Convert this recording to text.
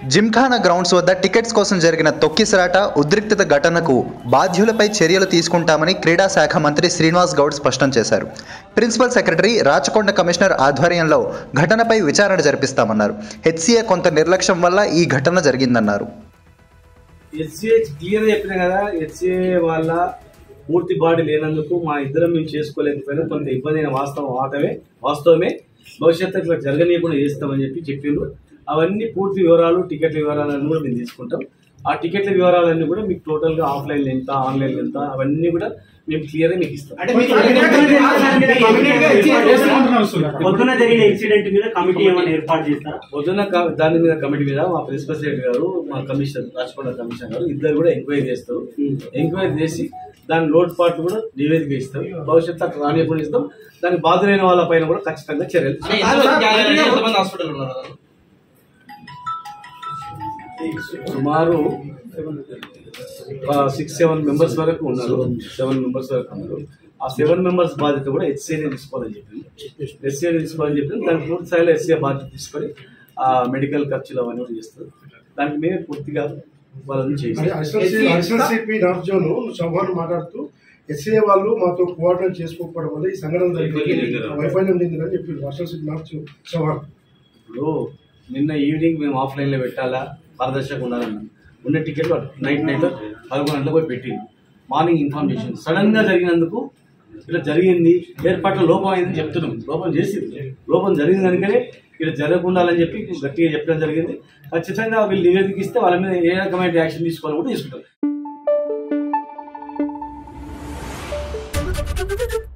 Gymkhana grounds వద్ద tickets కోసం జరిగిన తొక్కిసలాట ఉద్రిక్తత ఘటనకు బాధ్యులపై చర్యలు తీసుకుంటామని క్రీడా శాఖ మంత్రి శ్రీనివాస్ గౌడ్ స్పష్టం చేశారు ప్రిన్సిపల్ సెక్రటరీ రాచకొండ కమిషనర్ ఆధ్వర్యంలో ఘటనపై విచారణ జరిపిస్తామన్నారు హెచ్సీఏ కొంత నిర్లక్ష్యం వల్ల ఈ ఘటన జరిగిందన్నారు హెచ్సిఏ క్లియర్ చెప్పిన కదా హెచ్సిఏ వాళ్ళ పూర్తి బాడీ లేనందుకు మా ఇద్దరం మేము చేసుకోలేకపోయినా కొంత ఇబ్బంది అయిన వాస్తవం వాటమే వాస్తవమే భవిష్యత్తు ఇట్లా జరగనీయకుండా చేస్తామని చెప్పి చెప్పిండ్రు అవన్నీ పూర్తి వివరాలు టికెట్ల వివరాలన్నీ కూడా మేము తీసుకుంటాం ఆ టికెట్ల వివరాలన్నీ కూడా మీకు టోటల్ గా ఆఫ్లైన్ ఎంత ఆన్లైన్ ఎంత అవన్నీ కూడా మేము క్లియర్ గా మీకు ఇస్తాం పొద్దున జరిగిన ఇన్సిడెంట్ మీద కమిటీ ఏమైనా ఏర్పాటు చేస్తారా పొద్దున్న క- దాని మీద కమిటీ మీద మా ప్రిన్సిపల్ సెక్రటరీ గారు మా కమిషనర్ రాచకొండ కమిషనర్ గారు ఇద్దరు కూడా ఎంక్వైరీ చేస్తారు ఎంక్వైరీ చేసి దాని లోటుపాట్లు కూడా నివేదిక ఇస్తాం భవిష్యత్తు అట్లా రానియకుండా ఇస్తాం దానికి బాధలైన వాళ్ళ పైన కూడా ఖచ్చితంగా చర్యలు హాస్పిటల్ ఉన్నారు సుమారు సిక్స్ సెవెన్ మెంబర్స్ వరకు ఉన్నారు సెవెన్ మెంబర్స్ వరకు ఉన్నారు ఆ సెవెన్ మెంబర్స్ బాధ్యత కూడా హెచ్సీఏనే తీసుకోవాలని చెప్పింది హెచ్సీఏ తీసుకోవాలని చెప్పింది దానికి పూర్తి స్థాయిలో హెచ్సీఏ బాధ్యత తీసుకొని ఆ మెడికల్ ఖర్చులు అవన్నీ కూడా చేస్తారు దానికి మేమే పూర్తిగా వాళ్ళని చేస్తాం additional CP north zone Chauhan మాట్లాడుతూ ఎస్ఏ వాళ్ళు మాతో కోఆర్డినేట్ చేసుకోకపోవడం వల్ల ఈ సంఘటన జరిగింది వైఫల్యం చెందిందని చెప్పి అడిషనల్ సిపి నార్త్ చౌహాన్ ఇప్పుడు నిన్న ఈవినింగ్ మేము ఆఫ్లైన్ లో పెట్టాలా పారదర్శకంగా ఉండాలన్నాం ఉన్న టికెట్లు నైట్ నైట్ పదకొండు గంటలకు పోయి పెట్టింది మార్నింగ్ ఇన్ఫార్మ్ చేసింది సడన్ గా జరిగినందుకు ఇలా జరిగింది ఏర్పాట్ల లోపం అయిందని చెప్తున్నాం లోపం చేసింది లోపం జరిగింది కనుకనే ఇలా జరగకుండా అని చెప్పి గట్టిగా చెప్పడం జరిగింది ఖచ్చితంగా వీళ్ళు నివేదిక ఇస్తే వాళ్ళ మీద ఏ రకమైన యాక్షన్ తీసుకోవాలని కూడా తీసుకుంటాం